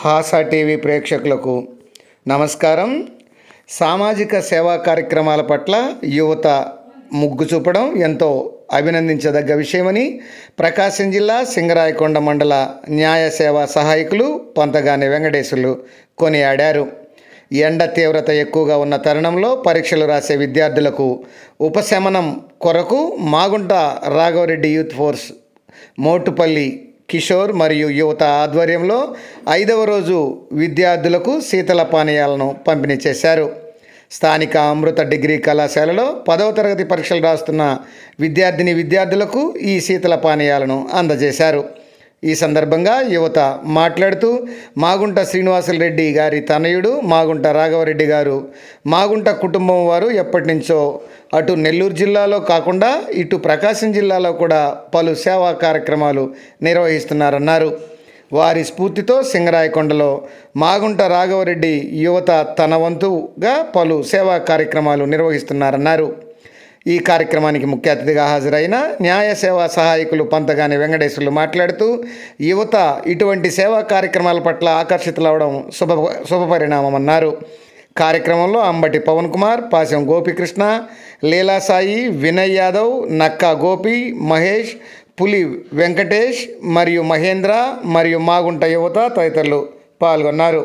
హాసా TV ప్రేక్షకులకు నమస్కారం సామాజిక సేవా కార్యక్రమాల పట్ల యువత ముగ్గు చూపడం ఎంతో అభినందించదగ్గ విషయమని ప్రకాశం జిల్లా సింగరాయకొండ మండల న్యాయ సేవా సహాయకులు పంతగాని వెంకటేశులు కొనియాడారు ఎండ తీవ్రత ఎక్కువగా ఉన్న తరుణంలో పరీక్షలు రాసే విద్యార్థులకు ఉపశమనం కొరకు మాగుంట రాఘవరెడ్డి యూత్ ఫోర్స్ మోటుపల్లి కిషోర్ మరియు యువత ఆధ్వర్యంలో ఐదవ రోజు విద్యార్థులకు శీతల పానీయాలను పంపిణీ చేశారు స్థానిక అమృత డిగ్రీ కళాశాలలో పదవ తరగతి పరీక్షలు రాస్తున్న విద్యార్థిని విద్యార్థులకు ఈ శీతల పానీయాలను అందజేశారు ఈ సందర్భంగా యువత మాట్లాడుతూ మాగుంట శ్రీనివాసులు రెడ్డి గారి తనయుడు మాగుంట రాఘవరెడ్డి గారు మాగుంట కుటుంబం వారు ఎప్పటి నుంచో అటు నెల్లూరు జిల్లాలో కాకుండా ఇటు ప్రకాశం జిల్లాలో కూడా పలు సేవా కార్యక్రమాలు నిర్వహిస్తున్నారన్నారు వారి స్ఫూర్తితో సింగరాయకొండలో మాగుంట రాఘవరెడ్డి యువత తన వంతుగా పలు సేవా కార్యక్రమాలు నిర్వహిస్తున్నారన్నారు ఈ కార్యక్రమానికి ముఖ్య అతిథిగా హాజరైన న్యాయ సేవా సహాయకులు పంతగాని వెంకటేశ్వర్లు మాట్లాడుతూ యువత ఇటువంటి సేవా కార్యక్రమాల పట్ల ఆకర్షితులవడం శుభ శుభపరిణామమన్నారు కార్యక్రమంలో అంబటి పవన్ కుమార్ పాశం గోపికృష్ణ లీలాసాయి వినయ్ యాదవ్ నక్కా గోపి మహేష్ పులి వెంకటేష్ మరియు మహేంద్ర మరియు మాగుంట యువత తదితరులు పాల్గొన్నారు